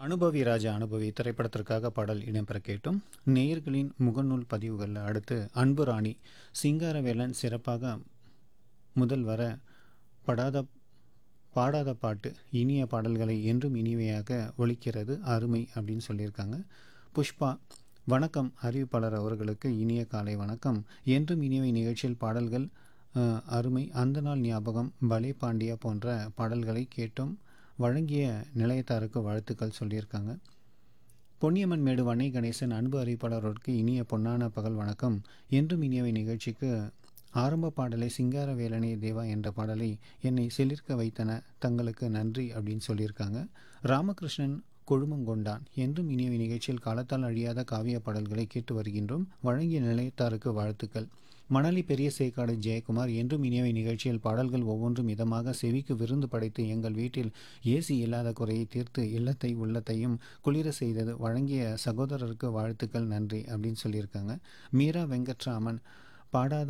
அனுபவி ராஜா அனுபவி திரைப்படத்திற்காக பாடல் இடம்பெற கேட்டும் நேயர்களின் முகநூல் பதிவுகளில் அடுத்து அன்பு ராணி சிங்காரவேலன் சிறப்பாக முதல் வர படாத பாடாத பாட்டு இனிய பாடல்களை என்றும் இனிமையாக ஒலிக்கிறது அருமை அப்படின்னு சொல்லியிருக்காங்க புஷ்பா வணக்கம் அறிவிப்பாளர் அவர்களுக்கு இனிய காலை வணக்கம் என்றும் இனிமை நிகழ்ச்சியில் பாடல்கள் அஹ், அருமை அந்த நாள் ஞாபகம் பலே பாண்டியா போன்ற பாடல்களை கேட்டோம் வழங்கிய நிலையத்தாருக்கு வாழ்த்துக்கள் சொல்லியிருக்காங்க பொன்னியம்மன் மேடு வன்னை கணேசன் அன்பு அறிவிப்பாளருக்கு இனிய பொன்னான பகல் வணக்கம் என்றும் இனியவை நிகழ்ச்சிக்கு ஆரம்ப பாடலை சிங்காரவேலனே தேவா என்ற பாடலை என்னை சிலிர்க்க வைத்தன தங்களுக்கு நன்றி அப்படின்னு சொல்லியிருக்காங்க ராமகிருஷ்ணன் கொழுமங்கொண்டான் என்றும் இனியவை நிகழ்ச்சியில் காலத்தால் அழியாத காவிய பாடல்களை கேட்டு வருகின்றோம் வழங்கிய நிலையத்தாருக்கு வாழ்த்துக்கள் மணலி பெரிய சேக்காடு ஜெயக்குமார் என்றும் இனியவை நிகழ்ச்சியில் பாடல்கள் ஒவ்வொன்றும் இதமாக செவிக்கு விருந்து படைத்து எங்கள் வீட்டில் ஏசி இல்லாத குறையை தீர்த்து இல்லத்தை உள்ளத்தையும் குளிர செய்தது வழங்கிய சகோதரருக்கு வாழ்த்துக்கள் நன்றி அப்படின்னு சொல்லியிருக்காங்க மீரா வெங்கட்ராமன் பாடாத